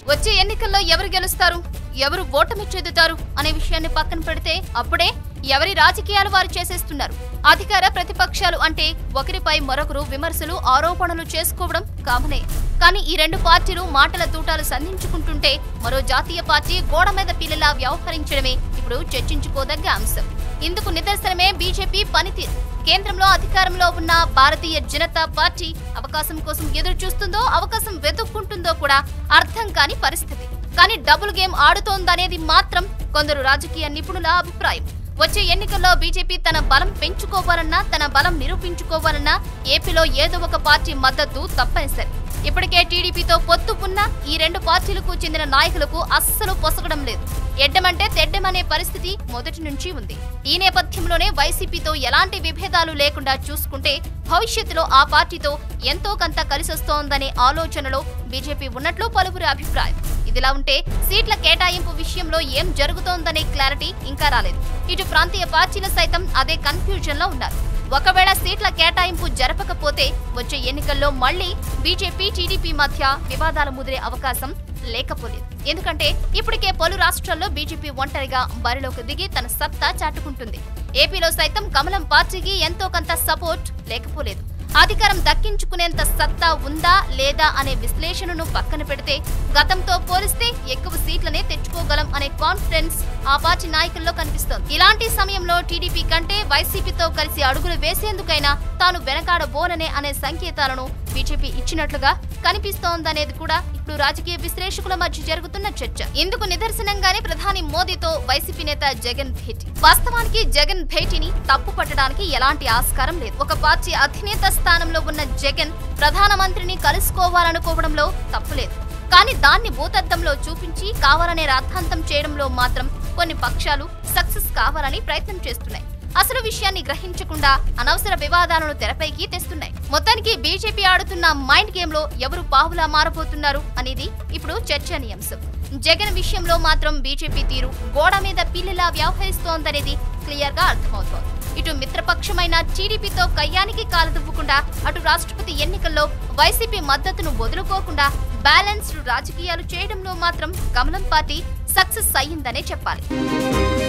వచ్చే ఎన్నికల్లో ఎవరు గెలుస్తారు ఎవరు ఓటమి చెందుతారు అనే విషయాన్ని పక్కన పెడితే అప్పుడే ఎవరి రాజకీయాలు వారు చేసేస్తున్నారు అధికార ప్రతిపక్షాలు అంటే ఒకరిపై మరొకరు విమర్శలు ఆరోపణలు చేసుకోవడం కామనే కానీ ఈ రెండు పార్టీలు మాటల తూటాలు సంధించుకుంటుంటే మరో జాతీయ పార్టీ గోడ మీద పిల్లలా వ్యవహరించడమే ఇప్పుడు చర్చించుకోదగ్గ అంశం ఇందుకు నిదర్శనమే బీజేపీ పనితీరు కేంద్రంలో అధికారంలో ఉన్న భారతీయ జనతా పార్టీ అవకాశం కోసం ఎదురు చూస్తుందో అవకాశం వెతుక్కుంటుందో కూడా అర్థం కాని పరిస్థితి కానీ డబుల్ గేమ్ ఆడుతోందనేది మాత్రం కొందరు రాజకీయ నిపుణుల అభిప్రాయం వచ్చే ఎన్నికల్లో బీజేపీ తన బలం పెంచుకోవాలన్నా తన బలం నిరూపించుకోవాలన్నా ఏపీలో ఏదో ఒక పార్టీ మద్దతు తప్పనిసరి ఇప్పటికే టీడీపీతో పొత్తు ఉన్న ఈ రెండు పార్టీలకు చెందిన నాయకులకు అస్సలు పొసగడం లేదు ఎడ్డమంటే తెడ్డమనే పరిస్థితి మొదటి నుంచి ఉంది ఈ నేపథ్యంలోనే వైసీపీతో ఎలాంటి విభేదాలు లేకుండా చూసుకుంటే భవిష్యత్తులో ఆ పార్టీతో ఎంతో కొంత కలిసొస్తోందనే ఆలోచనలో బీజేపీ ఉన్నట్లు పలువురి అభిప్రాయం ఇదిలా ఉంటే సీట్ల కేటాయింపు విషయంలో ఏం జరుగుతోందనే క్లారిటీ ఇంకా రాలేదు ఇటు ప్రాంతీయ పార్టీలు సైతం అదే కన్ఫ్యూజన్ లో ఉన్నారు ఒకవేళ సీట్ల కేటాయింపు జరపకపోతే వచ్చే ఎన్నికల్లో మళ్లీ బీజేపీ టీడీపీ మధ్య వివాదాలు ముదిరే అవకాశం లేకపోలేదు ఎందుకంటే ఇప్పటికే పలు రాష్ట్రాల్లో బీజేపీ ఒంటరిగా బరిలోకి దిగి తన సత్తా చాటుకుంటుంది ఏపీలో సైతం కమలం పార్టీకి ఎంతో కొంత సపోర్ట్ లేకపోలేదు అధికారం దక్కించుకునేంత సత్తా ఉందా లేదా అనే విశ్లేషణను పక్కన పెడితే గతంతో పోలిస్తే ఎక్కువ సీట్లనే తెచ్చుకోగలం అనే కాన్ఫిడెన్స్ ఆ పార్టీ నాయకుల్లో కనిపిస్తోంది ఇలాంటి సమయంలో టీడీపీ కంటే వైసీపీతో కలిసి అడుగులు వేసేందుకైనా తాను వెనకాడబోననే అనే సంకేతాలను బీజేపీ ఇచ్చినట్లుగా కనిపిస్తోందనేది కూడా ఇప్పుడు రాజకీయ విశ్లేషకుల మధ్య జరుగుతున్న చర్చ ఇందుకు నిదర్శనంగానే ప్రధాని మోదీతో వైసీపీ నేత జగన్ భేటీ వాస్తవానికి జగన్ భేటీని తప్పు పట్టడానికి ఎలాంటి ఆస్కారం లేదు ఒక పార్టీ అధినేత స్థానంలో ఉన్న జగన్ ప్రధానమంత్రిని కలుసుకోవాలనుకోవడంలో తప్పులేదు కానీ దాన్ని భూతద్దంలో చూపించి కావాలనే రాద్ధాంతం చేయడంలో మాత్రం కొన్ని పక్షాలు సక్సెస్ కావాలని ప్రయత్నం చేస్తున్నాయి అసలు విషయాన్ని గ్రహించకుండా అనవసర వివాదాలను తెరపైకి తెస్తున్నాయి మొత్తానికి బీజేపీ ఆడుతున్న మైండ్ గేమ్ లో ఎవరు పావులా మారబోతున్నారు అనేది ఇప్పుడు చర్చనీయాంశం జగన్ విషయంలో మాత్రం బీజేపీ తీరు గోడ మీద పిల్లిలా వ్యవహరిస్తోందనేది క్లియర్ గా అర్థమవుతోంది ఇటు మిత్రపక్షమైన టీడీపీతో కయ్యానికి కాలదువ్వకుండా అటు రాష్ట్రపతి ఎన్నికల్లో వైసీపీ మద్దతును వదులుకోకుండా బ్యాలెన్స్డ్ రాజకీయాలు చేయడంలో మాత్రం కమలం పార్టీ సక్సెస్ అయ్యిందనే చెప్పాలి